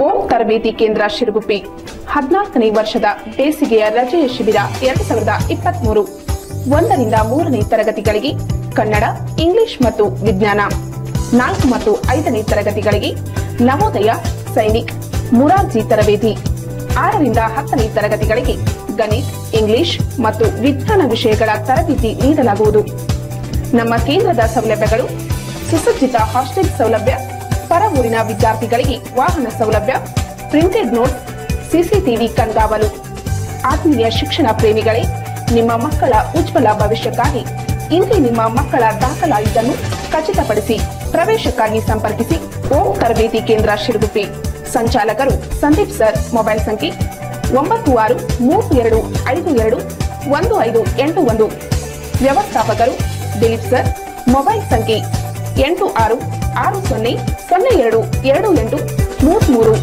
ಓಂ ತರಬೇತಿ ಕೇಂದ್ರ ಶಿರಗುಪ್ಪಿ ಹದಿನಾಲ್ಕನೇ ವರ್ಷದ ಬೇಸಿಗೆಯ ರಜೆಯ ಶಿಬಿರ ಎರಡು ಸಾವಿರದ ಇಪ್ಪತ್ಮೂರು ಒಂದರಿಂದ ಮೂರನೇ ತರಗತಿಗಳಿಗೆ ಕನ್ನಡ ಇಂಗ್ಲಿಷ್ ಮತ್ತು ವಿಜ್ಞಾನ ನಾಲ್ಕು ಮತ್ತು ಐದನೇ ತರಗತಿಗಳಿಗೆ ನವೋದಯ ಸೈನಿಕ್ ಮುರಾರ್ಜಿ ತರಬೇತಿ ಆರರಿಂದ ಹತ್ತನೇ ತರಗತಿಗಳಿಗೆ ಗಣಿತ್ ಇಂಗ್ಲಿಷ್ ಮತ್ತು ವಿಜ್ಞಾನ ವಿಷಯಗಳ ತರಬೇತಿ ನೀಡಲಾಗುವುದು ನಮ್ಮ ಕೇಂದ್ರದ ಸೌಲಭ್ಯಗಳು ಸುಸಜ್ಜಿತ ಹಾಸ್ಟೆಲ್ ಸೌಲಭ್ಯ ಪರ ಊರಿನ ವಿದ್ಯಾರ್ಥಿಗಳಿಗೆ ವಾಹನ ಸೌಲಭ್ಯ ಪ್ರಿಂಟೆಡ್ ನೋಟ್ಸ್ ಸಿಸಿಟಿವಿ ಕಣ್ಗಾವಲು ಆತ್ಮೀಯ ಶಿಕ್ಷಣ ಪ್ರೇಮಿಗಳೇ ನಿಮ್ಮ ಮಕ್ಕಳ ಉಜ್ವಲ ಭವಿಷ್ಯಕ್ಕಾಗಿ ಇಂದೇ ನಿಮ್ಮ ಮಕ್ಕಳ ದಾಖಲಾತಿಯನ್ನು ಖಚಿತಪಡಿಸಿ ಪ್ರವೇಶಕ್ಕಾಗಿ ಸಂಪರ್ಕಿಸಿ ಓಂ ತರಬೇತಿ ಕೇಂದ್ರ ಶಿರಗುಪ್ಪಿ ಸಂಚಾಲಕರು ಸಂದೀಪ್ ಸರ್ ಮೊಬೈಲ್ ಸಂಖ್ಯೆ ಒಂಬತ್ತು ಆರು ಮೂರು ಎರಡು ಐದು ಎರಡು ಒಂದು ಐದು ಎಂಟು ಒಂದು ವ್ಯವಸ್ಥಾಪಕರು ದಿಲೀಪ್ ಸರ್ ಮೊಬೈಲ್ ಸಂಖ್ಯೆ ಎಂಟು ಆರು ಆರು ಸೊನ್ನೆ ಸೊನ್ನೆ ಎರಡು ಎರಡು ಎಂಟು ಮೂರು ಮೂರು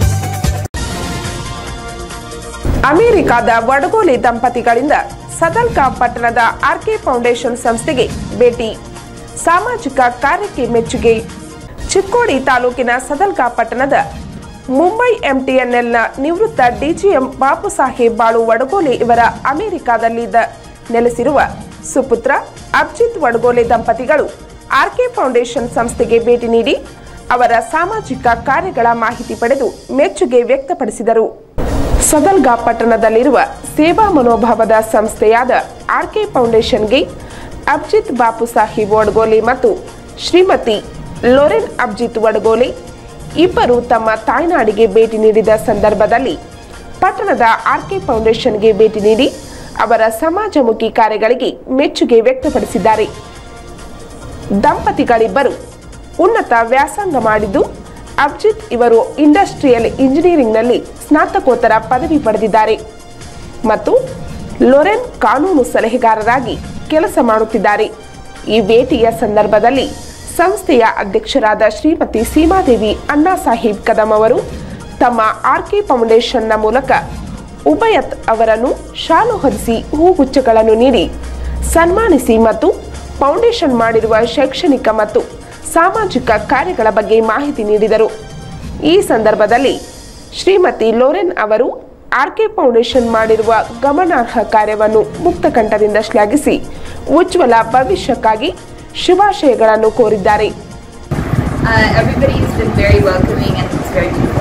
ಅಮೆರಿಕದ ವಡಗೋಲಿ ದಂಪತಿಗಳಿಂದ ಸದಲ್ಕಾ ಪಟ್ಟಣದ ಆರ್ಕೆ ಫೌಂಡೇಶನ್ ಸಂಸ್ಥೆಗೆ ಭೇಟಿ ಸಾಮಾಜಿಕ ಕಾರ್ಯಕ್ಕೆ ಮೆಚ್ಚುಗೆ ಚಿಕ್ಕೋಡಿ ತಾಲೂಕಿನ ಸದಲ್ಕಾ ಪಟ್ಟಣದ ಮುಂಬೈ ಎಂಟಿಎನ್ಎಲ್ನ ನಿವೃತ್ತ ಡಿಜಿಎಂ ಬಾಪು ಸಾಹೇಬ್ ಬಾಳು ವಡಗೋಲೆ ಇವರ ಅಮೆರಿಕಾದಲ್ಲಿದ್ದ ನೆಲೆಸಿರುವ ಸುಪುತ್ರ ಅಬ್ಜಿತ್ ವಡಗೋಲೆ ದಂಪತಿಗಳು ಆರ್ಕೆ ಫೌಂಡೇಶನ್ ಸಂಸ್ಥೆಗೆ ಭೇಟಿ ನೀಡಿ ಅವರ ಸಾಮಾಜಿಕ ಕಾರ್ಯಗಳ ಮಾಹಿತಿ ಪಡೆದು ಮೆಚ್ಚುಗೆ ವ್ಯಕ್ತಪಡಿಸಿದರು ಸದಲ್ಗಾ ಪಟ್ಟಣದಲ್ಲಿರುವ ಸೇವಾ ಮನೋಭಾವದ ಸಂಸ್ಥೆಯಾದ ಆರ್ಕೆ ಫೌಂಡೇಶನ್ಗೆ ಅಬ್ಜಿತ್ ಬಾಪು ಸಾಹಿಬ್ ವಡ್ಗೋಲೆ ಮತ್ತು ಶ್ರೀಮತಿ ಲೊರೆನ್ ಅಬ್ಜಿತ್ ವಡ್ಗೋಲೆ ಇಬ್ಬರು ತಮ್ಮ ತಾಯ್ನಾಡಿಗೆ ಭೇಟಿ ನೀಡಿದ ಸಂದರ್ಭದಲ್ಲಿ ಪಟ್ಟಣದ ಆರ್ಕೆ ಫೌಂಡೇಶನ್ಗೆ ಭೇಟಿ ನೀಡಿ ಅವರ ಸಮಾಜಮುಖಿ ಕಾರ್ಯಗಳಿಗೆ ಮೆಚ್ಚುಗೆ ವ್ಯಕ್ತಪಡಿಸಿದ್ದಾರೆ ದಂಪತಿಗಳಿಬ್ಬರು ಉನ್ನತ ವ್ಯಾಸಂಗ ಮಾಡಿದ್ದು ಅಬ್ಜಿತ್ ಇವರು ಇಂಡಸ್ಟ್ರಿಯಲ್ ಇಂಜಿನಿಯರಿಂಗ್ನಲ್ಲಿ ಸ್ನಾತಕೋತ್ತರ ಪದವಿ ಪಡೆದಿದ್ದಾರೆ ಮತ್ತು ಲೊರೆನ್ ಕಾನೂನು ಸಲಹೆಗಾರರಾಗಿ ಕೆಲಸ ಮಾಡುತ್ತಿದ್ದಾರೆ ಈ ಭೇಟಿಯ ಸಂದರ್ಭದಲ್ಲಿ ಸಂಸ್ಥೆಯ ಅಧ್ಯಕ್ಷರಾದ ಶ್ರೀಮತಿ ಸೀಮಾದೇವಿ ಅಣ್ಣಾ ಸಾಹೇಬ್ ಕದಂ ಅವರು ತಮ್ಮ ಆರ್ಕೆ ಫೌಂಡೇಶನ್ನ ಮೂಲಕ ಉಬಯತ್ ಅವರನ್ನು ಶಾಲು ಹೊದಿಸಿ ಹೂಗುಚ್ಛಗಳನ್ನು ನೀಡಿ ಸನ್ಮಾನಿಸಿ ಮತ್ತು ಫೌಂಡೇಶನ್ ಮಾಡಿರುವ ಶೈಕ್ಷಣಿಕ ಮತ್ತು ಸಾಮಾಜಿಕ ಕಾರ್ಯಗಳ ಬಗ್ಗೆ ಮಾಹಿತಿ ನೀಡಿದರು ಈ ಸಂದರ್ಭದಲ್ಲಿ ಶ್ರೀಮತಿ ಲೋರೆನ್ ಅವರು ಆರ್ಕೆ ಫೌಂಡೇಶನ್ ಮಾಡಿರುವ ಗಮನಾರ್ಹ ಕಾರ್ಯವನ್ನು ಮುಕ್ತಕಂಠದಿಂದ ಶ್ಲಾಘಿಸಿ ಉಜ್ವಲ ಭವಿಷ್ಯಕ್ಕಾಗಿ ಶುಭಾಶಯಗಳನ್ನು ಕೋರಿದ್ದಾರೆ Uh, everybody has been very welcoming and it's very beautiful.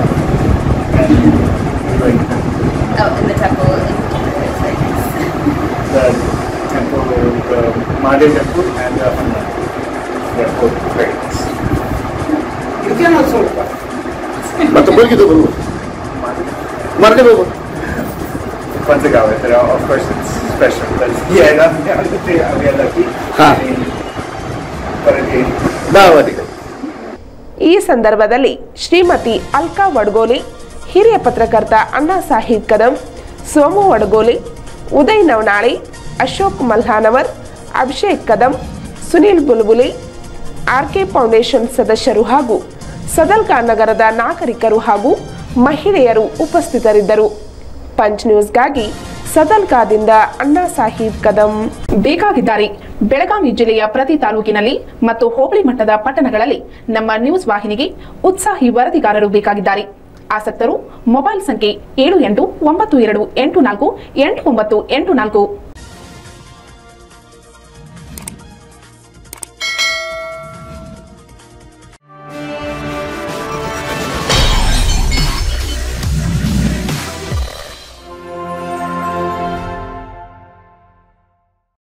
Oh, and the temple in particular is very nice. the temple, the Mahadev temple and the Hanuman. They are both very nice. ಮತ್ತೆ ಮುಳುಗಿದ್ದು ಬರುವ ಮರಳಿ ಹೋಗು Once ago, but uh, of course it's special. But yeah, that, yeah, we are lucky. Huh. I mean, But again, ಧಾರವಾಡಿಗೆ ಈ ಸಂದರ್ಭದಲ್ಲಿ ಶ್ರೀಮತಿ ಅಲ್ಕಾ ವಡ್ಗೋಲೆ ಹಿರಿಯ ಪತ್ರಕರ್ತ Anna Sahib Kadam Somu Vadgole Uday Navanale Ashok Malhanavar Abhishek Kadam Sunil Bulbule RK foundation ಸದಸ್ಯರು ಹಾಗೂ ಸದಲ್ಕಾ ನಗರದ ನಾಗರಿಕರು ಹಾಗೂ ಮಹಿಳೆಯರು ಉಪಸ್ಥಿತರಿದ್ದರು ಪಂಚ್ ನ್ಯೂಸ್ಗಾಗಿ ಸದಲ್ಕಾದಿಂದ ಅಣ್ಣಾ ಸಾಹಿಬ್ ಕದಂ ಬೇಕಾಗಿದ್ದಾರೆ ಬೆಳಗಾವಿ ಜಿಲ್ಲೆಯ ಪ್ರತಿ ತಾಲೂಕಿನಲ್ಲಿ ಮತ್ತು ಹೋಬಳಿ ಮಟ್ಟದ ಪಟ್ಟಣಗಳಲ್ಲಿ ನಮ್ಮ ನ್ಯೂಸ್ ವಾಹಿನಿಗೆ ಉತ್ಸಾಹಿ ವರದಿಗಾರರು ಬೇಕಾಗಿದ್ದಾರೆ ಆಸಕ್ತರು ಮೊಬೈಲ್ ಸಂಖ್ಯೆ ಏಳು ಎಂಟು ಒಂಬತ್ತು ಎರಡು ಎಂಟು ನಾಲ್ಕು ಎಂಟು ಒಂಬತ್ತು ಎಂಟು ನಾಲ್ಕು